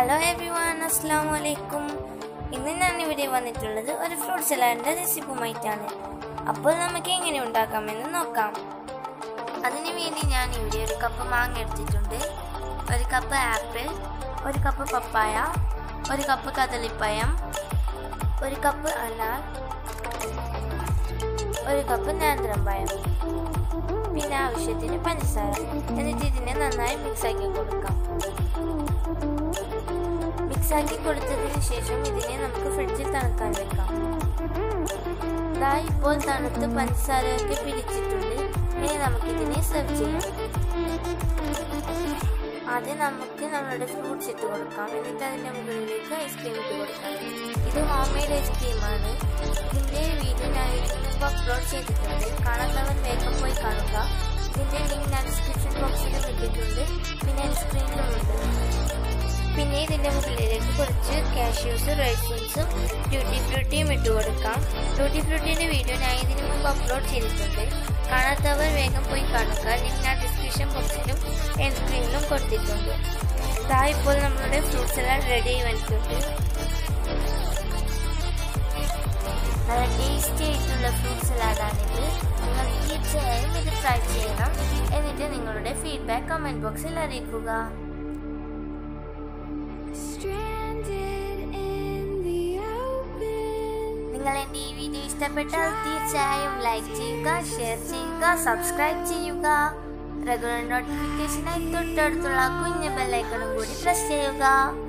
Hello every one അസ്സാം വലൈക്കും ഇന്ന് ഞാൻ ഇവിടെ വന്നിട്ടുള്ളത് ഒരു ഫ്രൂട്ട് സലാഡിൻ്റെ റെസിപ്പിയുമായിട്ടാണ് അപ്പോൾ നമുക്ക് എങ്ങനെ ഉണ്ടാക്കാമെന്ന് നോക്കാം അതിനു വേണ്ടി ഞാൻ ഇവിടെ ഒരു കപ്പ് മാങ്ങ എടുത്തിട്ടുണ്ട് ഒരു കപ്പ് ആപ്പിൾ ഒരു കപ്പ് പപ്പായ ഒരു കപ്പ് കദളിപ്പഴം ഒരു കപ്പ് അനാർ ഒരു കപ്പ് നേന്ത്രപ്പഴം പിന്നെ ആവശ്യത്തിന് പഞ്ചസാര എന്നിട്ട് ഇതിനെ നന്നായി മിക്സ് ആക്കി കൊടുക്കാം മിക്സ് ആക്കി കൊടുത്തതിന് ശേഷം ഇതിനെ നമുക്ക് ഫ്രിഡ്ജിൽ തണുക്കാൻ വെക്കാം ദാ ഇപ്പോൾ തണുത്ത് പഞ്ചസാരയൊക്കെ പിരിച്ചിട്ടുണ്ട് ഇനി നമുക്കിതിനെ സെർവ് ചെയ്യാം ആദ്യം നമുക്ക് നമ്മളുടെ ഫ്രൂട്ട്സ് ഇട്ട് കൊടുക്കാം എന്നിട്ട് അതിൻ്റെ മുകളിലേക്ക് ഐസ്ക്രീം ഇട്ട് കൊടുക്കാം ഇത് ഹോം മെയ്ഡ് ഐസ്ക്രീമാണ് ഇതിൻ്റെ വീഡിയോ ഞാൻ ഇതിന് മുമ്പ് അപ്ലോഡ് ചെയ്തിട്ടുണ്ട് കാണാത്തവൻ വേഗം പോയി കാണുക ഇതിൻ്റെ ലിങ്ക് ഞാൻ ഡിസ്ക്രിപ്ഷൻ ബോക്സിലും ഇട്ടിട്ടുണ്ട് പിന്നെ സ്ക്രീനിലുമുണ്ട് പിന്നെ ഇതിൻ്റെ മുകളിലേക്ക് കുറച്ച് കാഷ്യൂസ് റൈസിൻസും ട്യൂട്ടി ഫ്രൂട്ടിയും ഇട്ട് കൊടുക്കാം ട്യൂട്ടി ഫ്രൂട്ടിൻ്റെ വീഡിയോ ഞാൻ ഇതിന് മുമ്പ് അപ്ലോഡ് ചെയ്തിട്ടുണ്ട് കാണാത്തവർ വേഗം പോയി കാണുക ലിങ്ക് ഞാൻ ഡിസ്ക്രിപ്ഷൻ ബോക്സിലും എൻ സ്ക്രീനിലും കൊടുത്തിട്ടുണ്ട് ഇതാ ഇപ്പോൾ നമ്മളുടെ ഫ്രൂട്ട്സ് എല്ലാം റെഡി ആയി വന്നിട്ടുണ്ട് നല്ല ടേസ്റ്റി ആയിട്ടുള്ള ഫ്രൂട്ട് സലാഡാണിത് നിങ്ങൾ തീർച്ചയായും ഇത് ട്രൈ ചെയ്യണം എന്നിട്ട് നിങ്ങളുടെ ഫീഡ്ബാക്ക് കമൻറ്റ് ബോക്സിൽ അറിയിക്കുക Stranded in the open. നിങ്ങൾ എൻ്റെ ഈ വീഡിയോ ഇഷ്ടപ്പെട്ടാൽ തീർച്ചയായും ലൈക്ക് ചെയ്യുക ഷെയർ ചെയ്യുക സബ്സ്ക്രൈബ് ചെയ്യുക റെഗുലർ നോട്ടിഫിക്കേഷനായി തൊട്ടടുത്തുള്ള കുഞ്ഞു ബെല്ലൈക്കണും കൂടി പ്രസ് ചെയ്യുക